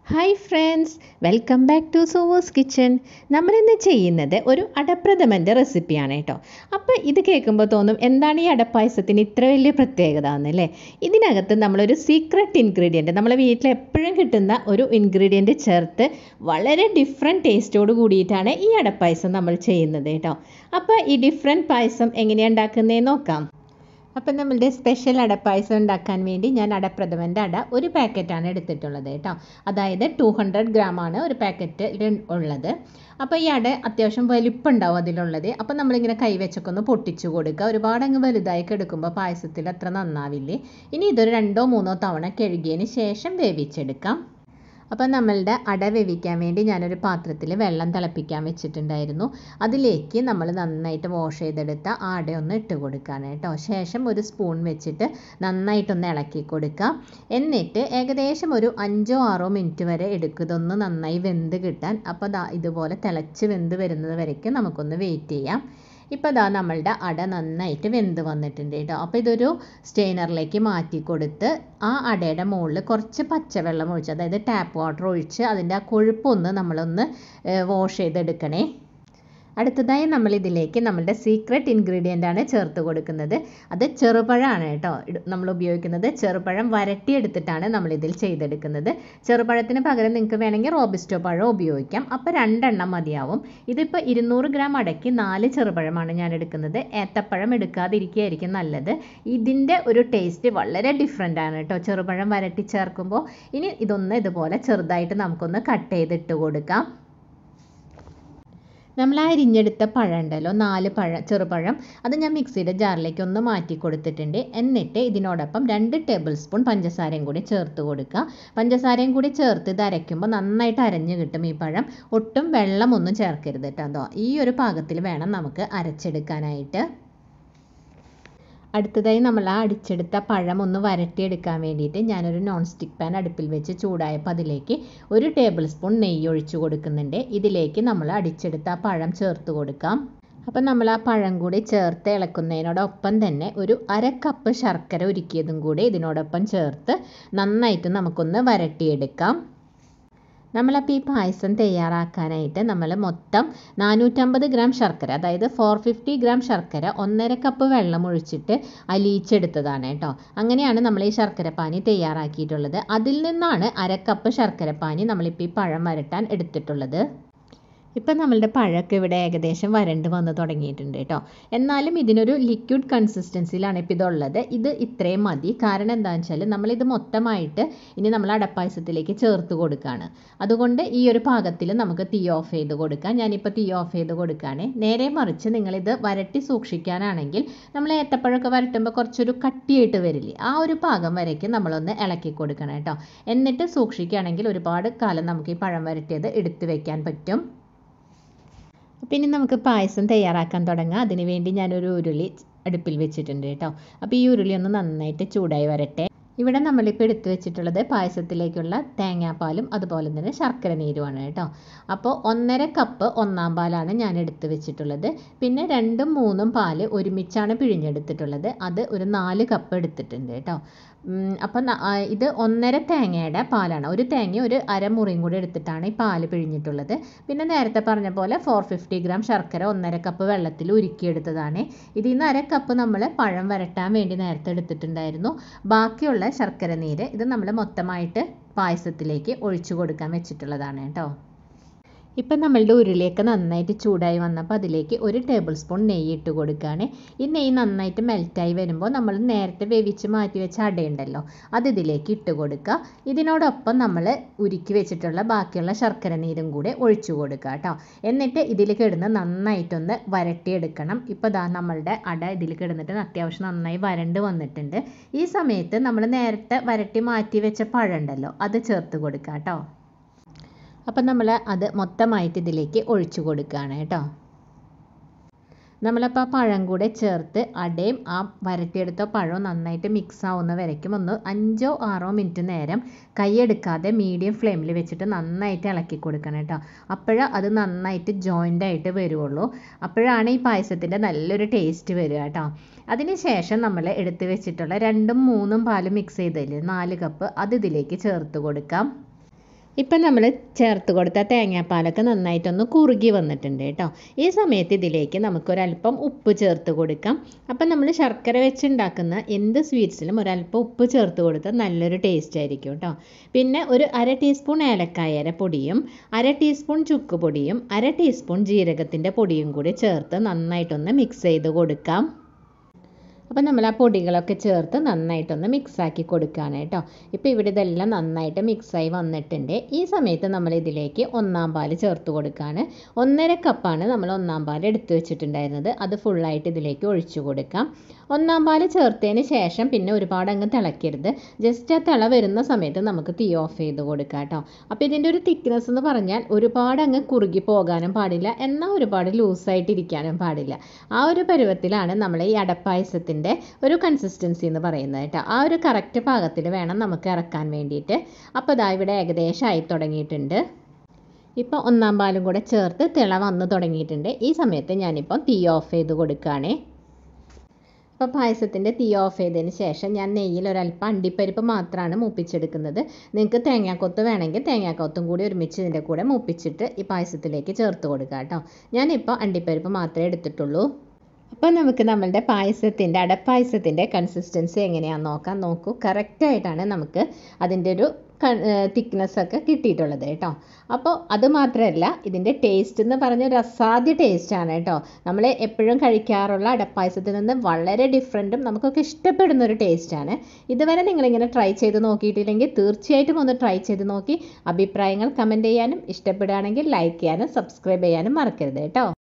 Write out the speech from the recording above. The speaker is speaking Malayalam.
hi friends welcome back to sowers kitchen നമ്മളിന്ന് ചെയ്യുന്നത് ഒരു അടപ്രഥമൻ്റെ റെസിപ്പിയാണ് കേട്ടോ അപ്പോൾ ഇത് കേൾക്കുമ്പോൾ തോന്നും എന്താണ് ഈ അടപ്പായസത്തിന് ഇത്ര വലിയ പ്രത്യേകത എന്നല്ലേ ഇതിനകത്ത് നമ്മളൊരു സീക്രട്ട് ഇൻഗ്രീഡിയൻറ്റ് നമ്മളെ വീട്ടിൽ എപ്പോഴും കിട്ടുന്ന ഒരു ഇൻഗ്രീഡിയൻറ്റ് ചേർത്ത് വളരെ ഡിഫറെൻറ്റ് ടേസ്റ്റോട് കൂടിയിട്ടാണ് ഈ അടപ്പായസം നമ്മൾ ചെയ്യുന്നത് കേട്ടോ അപ്പോൾ ഈ ഡിഫറെൻറ്റ് പായസം എങ്ങനെയാണ് ഉണ്ടാക്കുന്നതെന്ന് നോക്കാം അപ്പം നമ്മളുടെ സ്പെഷ്യൽ അടപ്പായസം ഉണ്ടാക്കാൻ വേണ്ടി ഞാൻ അടപ്രഥമൻ്റെ അട ഒരു പാക്കറ്റാണ് എടുത്തിട്ടുള്ളത് കേട്ടോ അതായത് ടു ഹൺഡ്രഡ് ഗ്രാമാണ് ഒരു പാക്കറ്റ് ഉള്ളത് അപ്പോൾ ഈ അട അത്യാവശ്യം വലിപ്പം ഉണ്ടാവും അതിലുള്ളത് അപ്പോൾ നമ്മളിങ്ങനെ കൈവച്ചൊക്കെ ഒന്ന് പൊട്ടിച്ചു കൊടുക്കുക ഒരുപാട് അങ്ങ് വലുതായി എടുക്കുമ്പോൾ പായസത്തിൽ അത്ര നന്നാവില്ലേ ഇനി ഇതൊരു രണ്ടോ മൂന്നോ തവണ കഴുകിയതിന് ശേഷം വേവിച്ചെടുക്കാം അപ്പോൾ നമ്മളുടെ അട വേവിക്കാൻ വേണ്ടി ഞാനൊരു പാത്രത്തിൽ വെള്ളം തിളപ്പിക്കാൻ വെച്ചിട്ടുണ്ടായിരുന്നു അതിലേക്ക് നമ്മൾ നന്നായിട്ട് വാഷ് ചെയ്തെടുത്ത ആ അട ഒന്ന് ഇട്ട് കൊടുക്കുകയാണ് കേട്ടോ ശേഷം ഒരു സ്പൂൺ വെച്ചിട്ട് നന്നായിട്ടൊന്ന് ഇളക്കി കൊടുക്കുക എന്നിട്ട് ഏകദേശം ഒരു അഞ്ചോ ആറോ മിനിറ്റ് വരെ എടുക്കും ഇതൊന്ന് നന്നായി വെന്ത് കിട്ടാൻ അപ്പോൾ ദാ ഇതുപോലെ തിളച്ച് വെന്ത് വരുന്നത് വരയ്ക്കും നമുക്കൊന്ന് വെയിറ്റ് ചെയ്യാം ഇപ്പോൾ ഇതാ നമ്മളുടെ അട നന്നായിട്ട് വെന്ത് വന്നിട്ടുണ്ട് കേട്ടോ അപ്പോൾ ഇതൊരു സ്റ്റെയിനറിലേക്ക് മാറ്റി കൊടുത്ത് ആ അടയുടെ മുകളിൽ കുറച്ച് പച്ചവെള്ളം ഒഴിച്ച് അതായത് ടാപ്പ് വാട്ടർ ഒഴിച്ച് അതിൻ്റെ ആ കൊഴുപ്പൊന്ന് നമ്മളൊന്ന് വാഷ് ചെയ്തെടുക്കണേ അടുത്തതായി നമ്മൾ ഇതിലേക്ക് നമ്മളുടെ സീക്രട്ട് ഇൻഗ്രീഡിയൻ്റ് ആണ് ചേർത്ത് കൊടുക്കുന്നത് അത് ചെറുപഴമാണ് കേട്ടോ നമ്മൾ ഉപയോഗിക്കുന്നത് ചെറുപഴം വരട്ടിയെടുത്തിട്ടാണ് നമ്മൾ ഇതിൽ ചെയ്തെടുക്കുന്നത് ചെറുപഴത്തിന് പകരം നിങ്ങൾക്ക് വേണമെങ്കിൽ റോബിസ്റ്റോ പഴം ഉപയോഗിക്കാം അപ്പോൾ രണ്ടെണ്ണം മതിയാവും ഇതിപ്പോൾ ഇരുന്നൂറ് ഗ്രാം അടയ്ക്ക് നാല് ചെറുപഴമാണ് ഞാൻ എടുക്കുന്നത് ഏത്തപ്പഴം എടുക്കാതിരിക്കുകയായിരിക്കും നല്ലത് ഇതിൻ്റെ ഒരു ടേസ്റ്റ് വളരെ ഡിഫറെൻ്റ് ആണ് കേട്ടോ ചെറുപഴം വരട്ടി ചേർക്കുമ്പോൾ ഇനി ഇതൊന്ന് ഇതുപോലെ ചെറുതായിട്ട് നമുക്കൊന്ന് കട്ട് ചെയ്തിട്ട് കൊടുക്കാം നമ്മൾ ആ അരിഞ്ഞെടുത്ത പഴം ഉണ്ടല്ലോ നാല് പഴം ചെറുപഴം അത് ഞാൻ മിക്സിയുടെ ജാറിലേക്ക് ഒന്ന് മാറ്റി കൊടുത്തിട്ടുണ്ട് എന്നിട്ട് ഇതിനോടൊപ്പം രണ്ട് ടേബിൾ സ്പൂൺ പഞ്ചസാരയും കൂടി ചേർത്ത് കൊടുക്കുക പഞ്ചസാരയും കൂടി ചേർത്ത് ഇത് അരയ്ക്കുമ്പോൾ നന്നായിട്ട് അരഞ്ഞ് കിട്ടും ഈ പഴം ഒട്ടും വെള്ളമൊന്നും ചേർക്കരുത് കേട്ടോ അതോ ഈ ഒരു പാകത്തിൽ വേണം നമുക്ക് അരച്ചെടുക്കാനായിട്ട് അടുത്തതായി നമ്മൾ ആ അടിച്ചെടുത്ത പഴം ഒന്ന് വരട്ടിയെടുക്കാൻ വേണ്ടിയിട്ട് ഞാനൊരു നോൺ സ്റ്റിക്ക് പാൻ അടുപ്പിൽ വെച്ച് ചൂടായപ്പോൾ അതിലേക്ക് ഒരു ടേബിൾ സ്പൂൺ നെയ്യ് ഒഴിച്ചു കൊടുക്കുന്നുണ്ട് ഇതിലേക്ക് നമ്മൾ അടിച്ചെടുത്ത ആ പഴം ചേർത്ത് കൊടുക്കാം അപ്പം നമ്മൾ ആ പഴം കൂടി ചേർത്ത് ഇളക്കുന്നതിനോടൊപ്പം തന്നെ ഒരു അര കപ്പ് ശർക്കര ഉരുക്കിയതും കൂടി ഇതിനോടൊപ്പം ചേർത്ത് നന്നായിട്ട് നമുക്കൊന്ന് വരട്ടിയെടുക്കാം നമ്മളപ്പോൾ ഈ പായസം തയ്യാറാക്കാനായിട്ട് നമ്മൾ മൊത്തം നാനൂറ്റമ്പത് ഗ്രാം ശർക്കര അതായത് ഫോർ ഫിഫ്റ്റി ഗ്രാം ശർക്കര ഒന്നര കപ്പ് വെള്ളം ഒഴിച്ചിട്ട് അലിയിച്ചെടുത്തതാണ് കേട്ടോ അങ്ങനെയാണ് നമ്മൾ ഈ ശർക്കരപ്പാനി തയ്യാറാക്കിയിട്ടുള്ളത് അതിൽ നിന്നാണ് അര കപ്പ് ശർക്കരപ്പാനി നമ്മളിപ്പോൾ ഈ പഴം വരട്ടാൻ എടുത്തിട്ടുള്ളത് ഇപ്പം നമ്മളുടെ പഴമൊക്കെ ഇവിടെ ഏകദേശം വരണ്ട് വന്ന് തുടങ്ങിയിട്ടുണ്ട് കേട്ടോ എന്നാലും ഇതിനൊരു ലിക്വിഡ് കൺസിസ്റ്റൻസിയിലാണ് ഇപ്പോൾ ഇതുള്ളത് ഇത് ഇത്രയും മതി കാരണം എന്താണെന്ന് വെച്ചാൽ നമ്മളിത് മൊത്തമായിട്ട് ഇനി നമ്മൾ അടപ്പായസത്തിലേക്ക് ചേർത്ത് കൊടുക്കുകയാണ് അതുകൊണ്ട് ഈ ഒരു പാകത്തിൽ നമുക്ക് തീ ഓഫ് ചെയ്ത് കൊടുക്കാം ഞാനിപ്പോൾ തീ ഓഫ് ചെയ്ത് കൊടുക്കുകയാണ് നേരെ മറിച്ച് നിങ്ങളിത് വരട്ടി സൂക്ഷിക്കാനാണെങ്കിൽ നമ്മൾ ഏത്തപ്പഴമൊക്കെ വരട്ടുമ്പോൾ കുറച്ചൊരു കട്ടിയായിട്ട് വരില്ലേ ആ ഒരു പാകം വരയ്ക്ക് നമ്മളൊന്ന് ഇളക്കി കൊടുക്കണം കേട്ടോ എന്നിട്ട് സൂക്ഷിക്കുകയാണെങ്കിൽ ഒരുപാട് കാലം നമുക്ക് ഈ പഴം വരട്ടിയത് എടുത്തു വെക്കാൻ പറ്റും പിന്നെ നമുക്ക് പായസം തയ്യാറാക്കാൻ തുടങ്ങാം അതിന് വേണ്ടി ഞാനൊരു ഉരുളി അടുപ്പിൽ വെച്ചിട്ടുണ്ട് കേട്ടോ അപ്പോൾ ഈ ഉരുളി ഒന്ന് നന്നായിട്ട് ചൂടായി വരട്ടെ ഇവിടെ നമ്മളിപ്പോൾ എടുത്തു വെച്ചിട്ടുള്ളത് പായസത്തിലേക്കുള്ള തേങ്ങാപ്പാലും അതുപോലെ തന്നെ ശർക്കര നീരുമാണ് കേട്ടോ അപ്പോൾ ഒന്നര കപ്പ് ഒന്നാം പാലാണ് ഞാൻ എടുത്തു വെച്ചിട്ടുള്ളത് പിന്നെ രണ്ടും മൂന്നും പാല് ഒരുമിച്ചാണ് പിഴിഞ്ഞെടുത്തിട്ടുള്ളത് അത് ഒരു നാല് കപ്പ് എടുത്തിട്ടുണ്ട് കേട്ടോ അപ്പം ഇത് ഒന്നര തേങ്ങയുടെ പാലാണ് ഒരു തേങ്ങ ഒരു അരമുറിയും കൂടി എടുത്തിട്ടാണ് ഈ പാല് പിഴിഞ്ഞിട്ടുള്ളത് പിന്നെ നേരത്തെ പറഞ്ഞ പോലെ ഫോർ ഫിഫ്റ്റി ഗ്രാം ശർക്കര ഒന്നര കപ്പ് വെള്ളത്തിൽ ഉരുക്കിയെടുത്തതാണ് ഇതിൽ നിന്ന് അര കപ്പ് നമ്മൾ പഴം വരട്ടാൻ വേണ്ടി നേരത്തെ എടുത്തിട്ടുണ്ടായിരുന്നു ബാക്കിയുള്ള ശർക്കര നീര് ഇത് നമ്മൾ മൊത്തമായിട്ട് പായസത്തിലേക്ക് ഒഴിച്ചു കൊടുക്കാൻ വെച്ചിട്ടുള്ളതാണ് കേട്ടോ ഇപ്പം നമ്മളുടെ ഉരുളിയൊക്കെ നന്നായിട്ട് ചൂടായി വന്നപ്പോൾ അതിലേക്ക് ഒരു ടേബിൾ സ്പൂൺ നെയ്യ് ഇട്ട് കൊടുക്കുകയാണ് ഈ നെയ്യ് നന്നായിട്ട് മെൽറ്റായി വരുമ്പോൾ നമ്മൾ നേരത്തെ വേവിച്ച് മാറ്റി വെച്ച അടയുണ്ടല്ലോ അത് ഇതിലേക്ക് ഇട്ട് കൊടുക്കുക ഇതിനോടൊപ്പം നമ്മൾ ഉരുക്കി വെച്ചിട്ടുള്ള ബാക്കിയുള്ള ശർക്കര നീരും കൂടെ ഒഴിച്ചു കൊടുക്കുക കേട്ടോ എന്നിട്ട് ഇതിൽ കിടന്ന് നന്നായിട്ടൊന്ന് വരട്ടിയെടുക്കണം ഇപ്പോൾ ദാ നമ്മളുടെ അട ഇതിൽ കിടന്നിട്ട് അത്യാവശ്യം നന്നായി വരണ്ട് വന്നിട്ടുണ്ട് ഈ സമയത്ത് നമ്മൾ നേരത്തെ വരട്ടി മാറ്റി വെച്ച പഴം ഉണ്ടല്ലോ അത് ചേർത്ത് കൊടുക്കുക കേട്ടോ അപ്പം നമ്മൾ അത് മൊത്തമായിട്ട് ഇതിലേക്ക് ഒഴിച്ചു കൊടുക്കുകയാണ് കേട്ടോ നമ്മളപ്പോൾ ആ പഴം കൂടെ ചേർത്ത് അടയും ആ വരട്ടിയെടുത്ത പഴവും നന്നായിട്ട് മിക്സ് ആവുന്ന വരയ്ക്കും ഒന്ന് അഞ്ചോ ആറോ മിനിറ്റ് നേരം കൈയെടുക്കാതെ മീഡിയം ഫ്ലെയിമിൽ വെച്ചിട്ട് നന്നായിട്ട് ഇളക്കി കൊടുക്കണം കേട്ടോ അപ്പോഴേ അത് നന്നായിട്ട് ജോയിൻ്റ് ആയിട്ട് വരുള്ളൂ അപ്പോഴാണ് ഈ പായസത്തിൻ്റെ നല്ലൊരു ടേസ്റ്റ് വരിക കേട്ടോ അതിന് ശേഷം നമ്മൾ എടുത്ത് വെച്ചിട്ടുള്ള രണ്ടും മൂന്നും പാല് മിക്സ് ചെയ്തില്ലേ നാല് കപ്പ് അത് ഇതിലേക്ക് ചേർത്ത് കൊടുക്കാം ഇപ്പം നമ്മൾ ചേർത്ത് കൊടുത്ത തേങ്ങാപ്പാലൊക്കെ നന്നായിട്ടൊന്ന് കുറുകി വന്നിട്ടുണ്ട് കേട്ടോ ഈ സമയത്ത് ഇതിലേക്ക് നമുക്കൊരല്പം ഉപ്പ് ചേർത്ത് കൊടുക്കാം അപ്പം നമ്മൾ ശർക്കര വെച്ചുണ്ടാക്കുന്ന എന്ത് സ്വീറ്റ്സിലും ഒരല്പം ഉപ്പ് ചേർത്ത് കൊടുത്താൽ നല്ലൊരു ടേസ്റ്റ് ആയിരിക്കും കേട്ടോ പിന്നെ ഒരു അര ടീസ്പൂൺ ഏലക്കായര പൊടിയും അര ടീസ്പൂൺ ചുക്ക് പൊടിയും അര ടീസ്പൂൺ ജീരകത്തിൻ്റെ പൊടിയും കൂടി ചേർത്ത് നന്നായിട്ടൊന്ന് മിക്സ് ചെയ്ത് കൊടുക്കാം അപ്പോൾ നമ്മൾ ആ പൊടികളൊക്കെ ചേർത്ത് നന്നായിട്ടൊന്ന് മിക്സാക്കി കൊടുക്കുകയാണ് കേട്ടോ ഇപ്പോൾ ഇവിടെ ഇതെല്ലാം നന്നായിട്ട് മിക്സായി വന്നിട്ടുണ്ട് ഈ സമയത്ത് നമ്മൾ ഇതിലേക്ക് ഒന്നാം പാൽ ചേർത്ത് കൊടുക്കുകയാണ് ഒന്നര കപ്പാണ് നമ്മൾ ഒന്നാം പാൽ എടുത്തു വെച്ചിട്ടുണ്ടായിരുന്നത് അത് ഫുള്ളായിട്ട് ഇതിലേക്ക് ഒഴിച്ചു കൊടുക്കാം ഒന്നാം പാൽ ചേർത്തതിന് ശേഷം പിന്നെ ഒരുപാട് അങ്ങ് തിളക്കരുത് ജസ്റ്റ് ആ തിള വരുന്ന സമയത്ത് നമുക്ക് തീ ഓഫ് ചെയ്ത് കൊടുക്കാം കേട്ടോ അപ്പോൾ ഇതിൻ്റെ ഒരു തിക്നെസ് എന്ന് പറഞ്ഞാൽ ഒരുപാട് അങ്ങ് കുറുകി പോകാനും പാടില്ല എന്നാൽ ഒരുപാട് ലൂസായിട്ട് ഇരിക്കാനും പാടില്ല ആ ഒരു പരുവത്തിലാണ് നമ്മൾ ഈ അടപ്പായസത്തിൻ്റെ ഒരു കൺസിസ്റ്റൻസി എന്ന് പറയുന്നത് കേട്ടോ ആ ഒരു കറക്റ്റ് പാകത്തിൽ വേണം നമുക്ക് ഇറക്കാൻ വേണ്ടിയിട്ട് അപ്പോൾ ഇതാ ഇവിടെ ഏകദേശം ആയി തുടങ്ങിയിട്ടുണ്ട് ഇപ്പോൾ ഒന്നാം പാലും കൂടെ ചേർത്ത് തിള വന്ന് തുടങ്ങിയിട്ടുണ്ട് ഈ സമയത്ത് ഞാനിപ്പോൾ തീ ഓഫ് ചെയ്ത് കൊടുക്കുകയാണേ അപ്പോൾ പായസത്തിൻ്റെ തീ ഓഫ് ചെയ്തതിന് ശേഷം ഞാൻ നെയ്യിൽ ഒരല്പം അണ്ടിപ്പരിപ്പ് മാത്രമാണ് മൂപ്പിച്ചെടുക്കുന്നത് നിങ്ങൾക്ക് തേങ്ങാക്കൊത്ത് വേണമെങ്കിൽ തേങ്ങാക്കൊത്തും കൂടി ഒരുമിച്ച് ഇതിൻ്റെ കൂടെ മൂപ്പിച്ചിട്ട് ഈ പായസത്തിലേക്ക് ചേർത്ത് കൊടുക്കുക കേട്ടോ ഞാനിപ്പോൾ അണ്ടിപ്പരിപ്പ് മാത്രമേ എടുത്തിട്ടുള്ളൂ അപ്പോൾ നമുക്ക് നമ്മളുടെ പായസത്തിൻ്റെ അടപ്പായസത്തിൻ്റെ കൺസിസ്റ്റൻസി എങ്ങനെയാണെന്ന് നോക്കാം നോക്കൂ കറക്റ്റായിട്ടാണ് നമുക്ക് അതിൻ്റെ ഒരു തിക്നെസ് ഒക്കെ കിട്ടിയിട്ടുള്ളത് കേട്ടോ അപ്പോൾ അത് മാത്രമല്ല ഇതിൻ്റെ ടേസ്റ്റ് എന്ന് പറഞ്ഞ ഒരു അസാധ്യ ടേസ്റ്റാണ് കേട്ടോ നമ്മൾ എപ്പോഴും കഴിക്കാറുള്ള അടപ്പായസത്തിൽ നിന്ന് വളരെ ഡിഫറെൻറ്റും നമുക്കൊക്കെ ഇഷ്ടപ്പെടുന്ന ഒരു ടേസ്റ്റാണ് ഇതുവരെ നിങ്ങളിങ്ങനെ ട്രൈ ചെയ്ത് നോക്കിയിട്ടില്ലെങ്കിൽ തീർച്ചയായിട്ടും ഒന്ന് ട്രൈ ചെയ്ത് നോക്കി അഭിപ്രായങ്ങൾ കമൻറ്റ് ചെയ്യാനും ഇഷ്ടപ്പെടുകയാണെങ്കിൽ ലൈക്ക് ചെയ്യാനും സബ്സ്ക്രൈബ് ചെയ്യാനും മറക്കരുത് കേട്ടോ